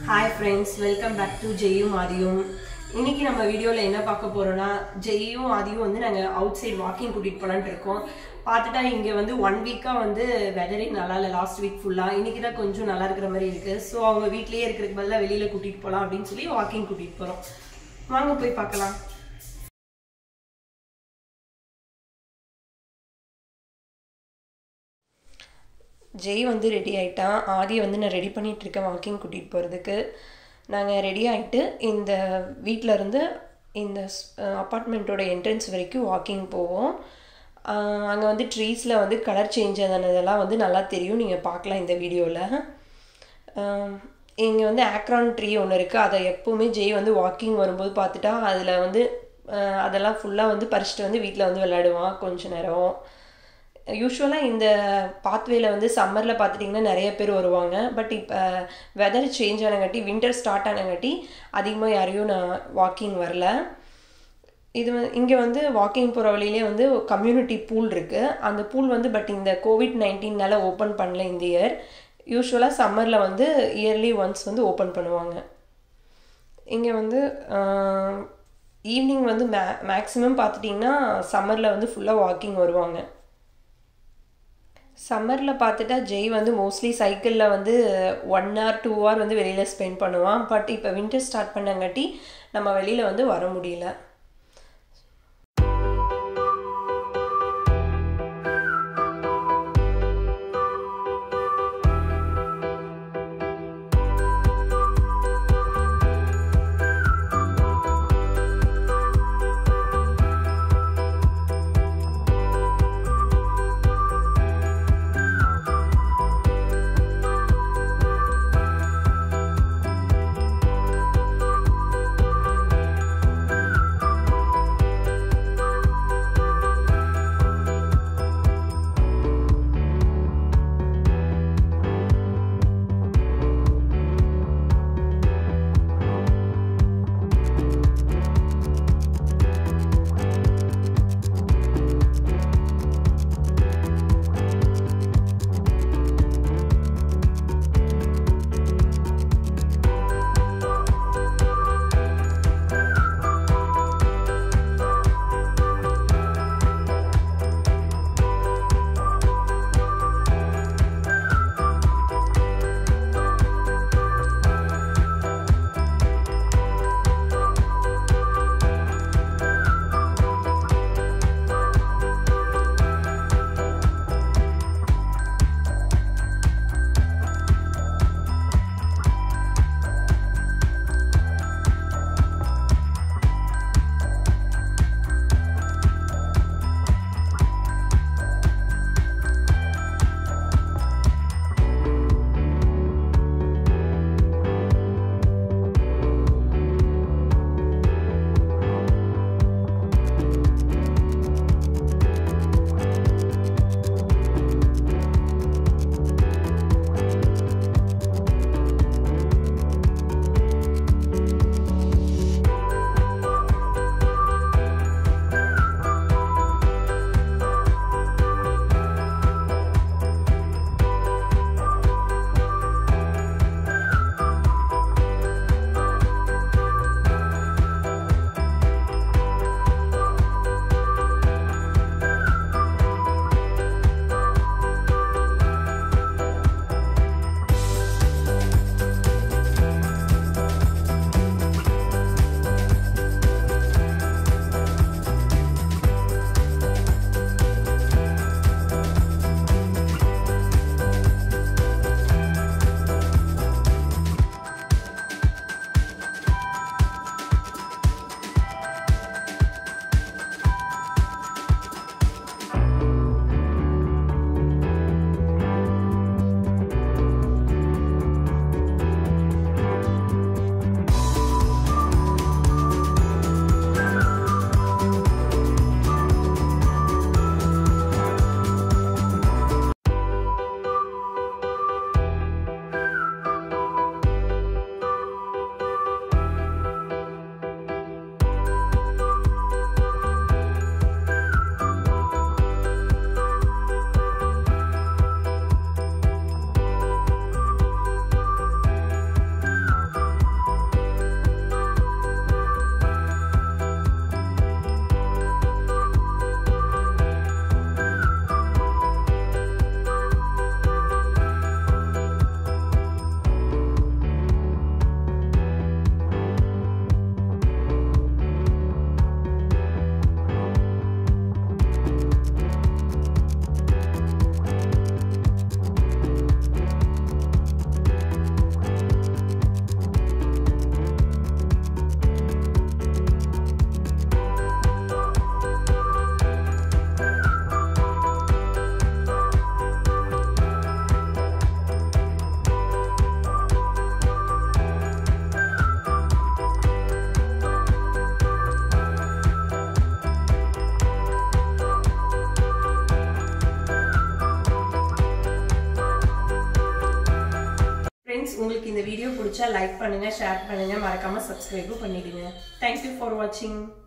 hi friends welcome back to ஜெயும் ஆதியும் இன்னைக்கு நம்ம வீடியோவில் என்ன பார்க்க போறோம்னா ஜெயும் ஆதியும் வந்து நாங்கள் அவுட் சைட் வாக்கிங் கூட்டிகிட்டு போகலான்ட்டு இருக்கோம் பார்த்துட்டா இங்கே வந்து ஒன் வீக்காக வந்து வெதரே நல்லா இல்லை லாஸ்ட் வீக் ஃபுல்லாக இன்னைக்கு தான் கொஞ்சம் நல்லா இருக்கிற மாதிரி இருக்குது ஸோ அவங்க வீட்லேயே இருக்கிறதுக்கு பதிலாக வெளியில் கூட்டிகிட்டு போகலாம் அப்படின்னு சொல்லி வாக்கிங் கூட்டிகிட்டு போகிறோம் வாங்க போய் பார்க்கலாம் ஜெய் வந்து ரெடி ஆயிட்டான் ஆதியை வந்து நான் ரெடி பண்ணிட்டு இருக்கேன் வாக்கிங் கூட்டிகிட்டு போகிறதுக்கு நாங்கள் ரெடி ஆகிட்டு இந்த வீட்டில் இருந்து இந்த அப்பார்ட்மெண்ட்டோட என்ட்ரன்ஸ் வரைக்கும் வாக்கிங் போவோம் அங்கே வந்து ட்ரீஸில் வந்து கலர் சேஞ்ச் ஆனதெல்லாம் வந்து நல்லா தெரியும் நீங்கள் பார்க்கலாம் இந்த வீடியோவில் இங்கே வந்து ஆக்ரான் ட்ரீ ஒன்று இருக்குது அதை எப்போவுமே ஜெய் வந்து வாக்கிங் வரும்போது பார்த்துட்டா அதில் வந்து அஹ், அதெல்லாம் ஃபுல்லாக வந்து பறிச்சுட்டு வந்து வீட்டில் வந்து விளையாடுவான் கொஞ்ச நேரம் யூஸ்வலாக இந்த பாத்வேல வந்து சம்மரில் பார்த்துட்டிங்கன்னா நிறைய பேர் வருவாங்க பட் இப்போ வெதர் சேஞ்ச் ஆனங்காட்டி வின்டர் ஸ்டார்ட் ஆனங்காட்டி அதிகமாக யாரையும் நான் வாக்கிங் வரல இது இங்கே வந்து வாக்கிங் போகிற வழியிலே வந்து கம்யூனிட்டி பூல் இருக்குது அந்த பூல் வந்து பட் இந்த கோவிட் நைன்டீன்னால ஓப்பன் பண்ணல இந்த இயர் யூஸ்வலாக சம்மரில் வந்து இயர்லி ஒன்ஸ் வந்து ஓப்பன் பண்ணுவாங்க இங்கே வந்து ஈவினிங் வந்து மே மேக்ஸிமம் பார்த்துட்டிங்கன்னா சம்மரில் வந்து ஃபுல்லாக வாக்கிங் வருவாங்க சம்மரில் பார்த்துட்டா ஜெய் வந்து மோஸ்ட்லி சைக்கிளில் வந்து ஒன் ஹவர் டூ ஹவர் வந்து வெளியில் ஸ்பெண்ட் பண்ணுவான் பட் இப்போ வின்டர் ஸ்டார்ட் பண்ணங்காட்டி நம்ம வெளியில் வந்து வர முடியல பிடிச்சா லைக் பண்ணுங்கள் ஷேர் பண்ணுங்கள் மறக்காமல் சப்ஸ்கிரைபும் பண்ணிடுங்க தேங்க்யூ ஃபார் வாட்சிங்